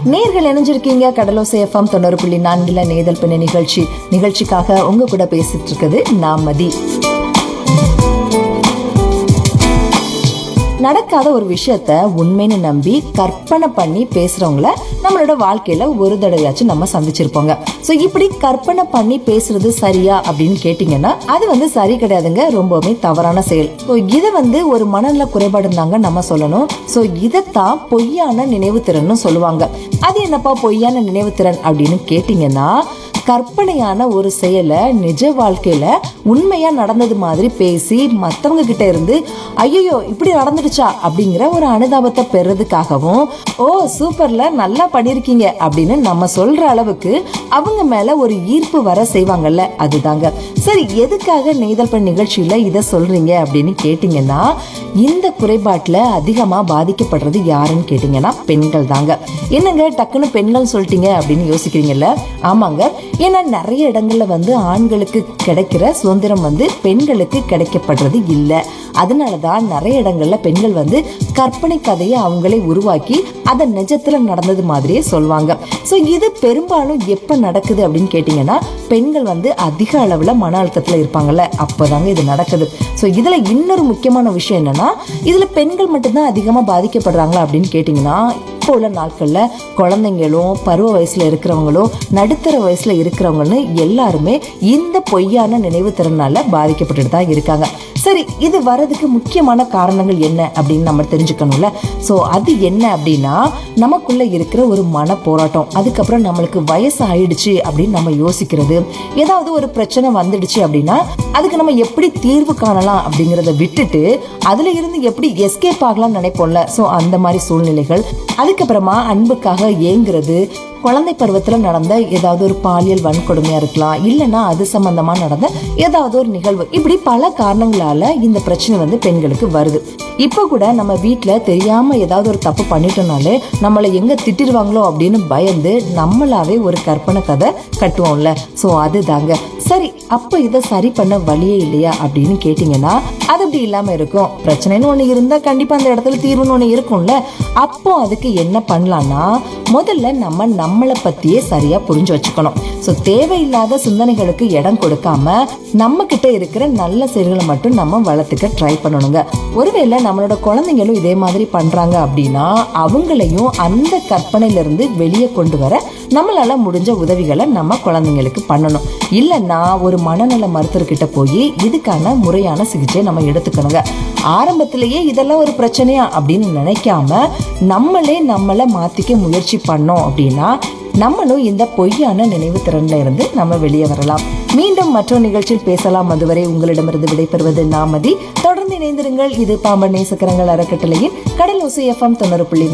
நேர்கள் இணைஞ்சிருக்கீங்க கடலோசை எஃப்எம் தொண்ணூறு புள்ளி நான்குல நேதல் பின்ன நிகழ்ச்சி நிகழ்ச்சிக்காக உங்க கூட பேசிட்டு இருக்குது நான் மதி நடக்காத ஒரு விஷயத்த உண்மைன்னு நம்பி கற்பனை பண்ணி பேசுறவங்கள நம்மளோட வாழ்க்கையில ஒரு தடவையாச்சும் நம்ம சந்திச்சிருப்போங்க சோ இப்படி கற்பனை பண்ணி பேசுறது சரியா அப்படின்னு கேட்டீங்கன்னா அது வந்து சரி கிடையாதுங்க ரொம்பவுமே தவறான செயல் ஸோ இதை வந்து ஒரு மனநல குறைபாடு தாங்க நம்ம சொல்லணும் ஸோ இதைத்தான் பொய்யான நினைவு திறன்னு சொல்லுவாங்க அது என்னப்பா பொய்யான நினைவு திறன் அப்படின்னு கேட்டீங்கன்னா கற்பனையான ஒரு செயலை நிஜ வாழ்க்கையில உண்மையா நடந்தது மாதிரி பேசி மத்தவங்க கிட்ட இருந்து ஐயோ இப்படி நடந்துடுச்சா அப்படிங்கிற ஒரு அனுதாபத்தை பெறதுக்காகவும் ஓ சூப்பர்ல நல்லா பண்ணிருக்கீங்க அப்படின்னு நம்ம சொல்ற அளவுக்கு அவங்க மேல ஒரு ஈர்ப்பு வர செய்வாங்கல்ல அதுதாங்க சரி எதுக்காக நெய்தல் பெண் நிகழ்ச்சியில இதை சொல்றீங்க அப்படின்னு கேட்டீங்கன்னா இந்த குறைபாட்டுல அதிகமா பாதிக்கப்படுறது யாருன்னு கேட்டீங்கன்னா பெண்கள் தாங்க என்னங்க டக்குன்னு பெண்கள் சொல்லிட்டீங்க அப்படின்னு யோசிக்கிறீங்கல்ல ஆமாங்க ஏன்னா நிறைய இடங்கள்ல வந்து ஆண்களுக்கு கிடைக்கிற சுதந்திரம் வந்து பெண்களுக்கு கிடைக்கப்படுறது இல்லை அதனாலதான் நிறைய இடங்கள்ல பெண்கள் வந்து கற்பனை கதையை அவங்களே உருவாக்கி அதை நிஜத்துல நடந்தது மாதிரியே சொல்லுவாங்க ஸோ இது பெரும்பாலும் எப்ப நடக்குது அப்படின்னு கேட்டீங்கன்னா பெண்கள் வந்து அதிக அளவுல மன அழுத்தத்துல இருப்பாங்கல்ல அப்போதாங்க இது நடக்குது ஸோ இதுல இன்னொரு முக்கியமான விஷயம் என்னன்னா இதுல பெண்கள் மட்டும்தான் அதிகமா பாதிக்கப்படுறாங்களா அப்படின்னு கேட்டீங்கன்னா இப்போ உள்ள நாட்கள்ல குழந்தைங்களும் பருவ வயசுல இருக்கிறவங்களும் நடுத்தர வயசுல இருக்கிறவங்கன்னு எல்லாருமே இந்த பொய்யான நினைவு திறனால பாதிக்கப்பட்டுட்டு தான் இருக்காங்க சரி இது வரதுக்கு முக்கியமான காரணங்கள் என்ன அப்படின்னு நம்ம தெரிஞ்சுக்கணும்ல ஸோ அது என்ன அப்படின்னா நமக்குள்ள இருக்கிற ஒரு மன போராட்டம் அதுக்கப்புறம் நம்மளுக்கு வயசு ஆயிடுச்சு அப்படின்னு நம்ம யோசிக்கிறது ஏதாவது ஒரு பிரச்சனை வந்துடுச்சு அப்படின்னா அதுக்கு நம்ம எப்படி தீர்வு காணலாம் அப்படிங்கிறத விட்டுட்டு அதுல இருந்து எப்படி எஸ்கேப் ஆகலாம்னு நினைப்போம்ல ஸோ அந்த மாதிரி சூழ்நிலைகள் அதுக்கப்புறமா அன்புக்காக ஏங்குறது குழந்தை பருவத்துல நடந்த ஏதாவது ஒரு பாலியல் வன்கொடுமையா இருக்கலாம் இல்லைன்னா அது சம்பந்தமா நடந்த ஏதாவது ஒரு நிகழ்வு இப்படி பல காரணங்களால இந்த பிரச்சனை வந்து பெண்களுக்கு வருது இப்போ கூட நம்ம வீட்ல தெரியாம ஏதாவது ஒரு தப்பு பண்ணிட்டோம்னாலே நம்மளை எங்க திட்டிருவாங்களோ அப்படின்னு பயந்து நம்மளாவே ஒரு கற்பனை கதை கட்டுவோம்ல சோ அதுதாங்க சரி அப்ப இதை சரி பண்ண வழியே இல்லையா அப்படின்னு கேட்டீங்கன்னா அது அப்படி இல்லாம இருக்கும் பிரச்சனைன்னு ஒண்ணு இருந்தா கண்டிப்பா அந்த இடத்துல தீர்வுன்னு ஒண்ணு இருக்கும்ல அப்போ அதுக்கு என்ன பண்ணலாம்னா முதல்ல நம்ம நம்மளை பத்தியே சரியா புரிஞ்சு வச்சுக்கணும் ஸோ தேவையில்லாத சிந்தனைகளுக்கு இடம் கொடுக்காம நம்ம கிட்ட இருக்கிற நல்ல செயல்களை மட்டும் நம்ம வளர்த்துக்க ட்ரை பண்ணணுங்க ஒருவேளை நம்மளோட குழந்தைங்களும் இதே மாதிரி பண்றாங்க அப்படின்னா அவங்களையும் அந்த கற்பனையில இருந்து வெளியே கொண்டு வர நம்மளால முடிஞ்ச உதவிகளை நம்ம குழந்தைங்களுக்கு பண்ணணும் இல்லைன்னா ஒரு மனநல மருத்துவர்கிட்ட போய் இதுக்கான முறையான சிகிச்சை நம்ம எடுத்துக்கணுங்க ஆரம்பத்திலேயே இதெல்லாம் ஒரு பிரச்சனையா அப்படின்னு நினைக்காம நம்மளே நம்மளை மாத்திக்க முயற்சி பண்ணோம் அப்படின்னா நம்மளும் இந்த பொய்யான நினைவு திறன்ல இருந்து நம்ம வெளியே வரலாம் மீண்டும் மற்றொரு நிகழ்ச்சியில் பேசலாம் அதுவரை உங்களிடமிருந்து விடைபெறுவது நாமதி தொடர்ந்து இணைந்திருங்கள் இது பாம்பன் நேசக்கரங்கள் அறக்கட்டளையின் கடல் ஒசை எஃப்எம் தொண்ணூறு புள்ளி